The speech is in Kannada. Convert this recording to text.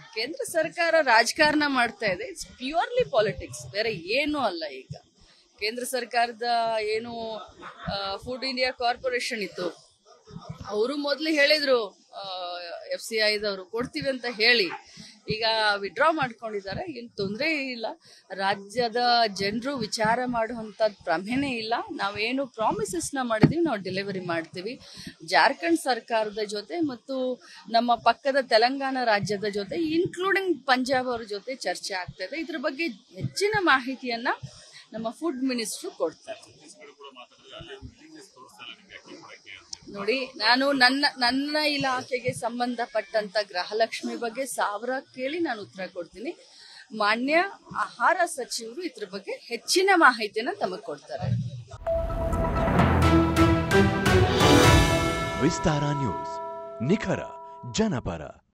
ಕೇಂದ್ರ ಸರ್ಕಾರ ರಾಜಕಾರಣ ಮಾಡ್ತಾ ಇದೆ ಇಟ್ಸ್ ಪ್ಯೂರ್ಲಿ ಪಾಲಿಟಿಕ್ಸ್ ಬೇರೆ ಏನೂ ಅಲ್ಲ ಈಗ ಕೇಂದ್ರ ಸರ್ಕಾರದ ಏನು ಫುಡ್ ಇಂಡಿಯಾ ಕಾರ್ಪೊರೇಷನ್ ಇತ್ತು ಅವರು ಮೊದಲು ಹೇಳಿದ್ರು ಎಫ್ ಸಿ ಐದವರು ಕೊಡ್ತೀವಿ ಅಂತ ಹೇಳಿ ಈಗ ವಿಡ್ರಾ ಮಾಡ್ಕೊಂಡಿದ್ದಾರೆ ಏನು ತೊಂದರೆ ಇಲ್ಲ ರಾಜ್ಯದ ಜನರು ವಿಚಾರ ಮಾಡುವಂಥದ್ದು ಪ್ರಮೇನೇ ಇಲ್ಲ ನಾವೇನು ಪ್ರಾಮಿಸಸ್ನ ಮಾಡಿದೀವಿ ನಾವು ಡೆಲಿವರಿ ಮಾಡ್ತೀವಿ ಜಾರ್ಖಂಡ್ ಸರ್ಕಾರದ ಜೊತೆ ಮತ್ತು ನಮ್ಮ ಪಕ್ಕದ ತೆಲಂಗಾಣ ರಾಜ್ಯದ ಜೊತೆ ಇನ್ಕ್ಲೂಡಿಂಗ್ ಪಂಜಾಬ್ ಅವ್ರ ಜೊತೆ ಚರ್ಚೆ ಆಗ್ತಾ ಇದೆ ಇದ್ರ ಬಗ್ಗೆ ಹೆಚ್ಚಿನ ಮಾಹಿತಿಯನ್ನ ನಮ್ಮ ಫುಡ್ ಮಿನಿಸ್ಟ್ರು ಕೊಡ್ತಾರೆ ನೋಡಿ ನಾನು ನನ್ನ ನನ್ನ ಇಲಾಖೆಗೆ ಸಂಬಂಧಪಟ್ಟಂತ ಗೃಹಲಕ್ಷ್ಮಿ ಬಗ್ಗೆ ಸಾವಿರ ಕೇಳಿ ನಾನು ಉತ್ತರ ಕೊಡ್ತೀನಿ ಮಾನ್ಯ ಆಹಾರ ಸಚಿವರು ಇದ್ರ ಬಗ್ಗೆ ಹೆಚ್ಚಿನ ಮಾಹಿತಿಯನ್ನ ತಮಗೆ ಕೊಡ್ತಾರೆ ವಿಸ್ತಾರ ನ್ಯೂಸ್ ನಿಖರ ಜನಪರ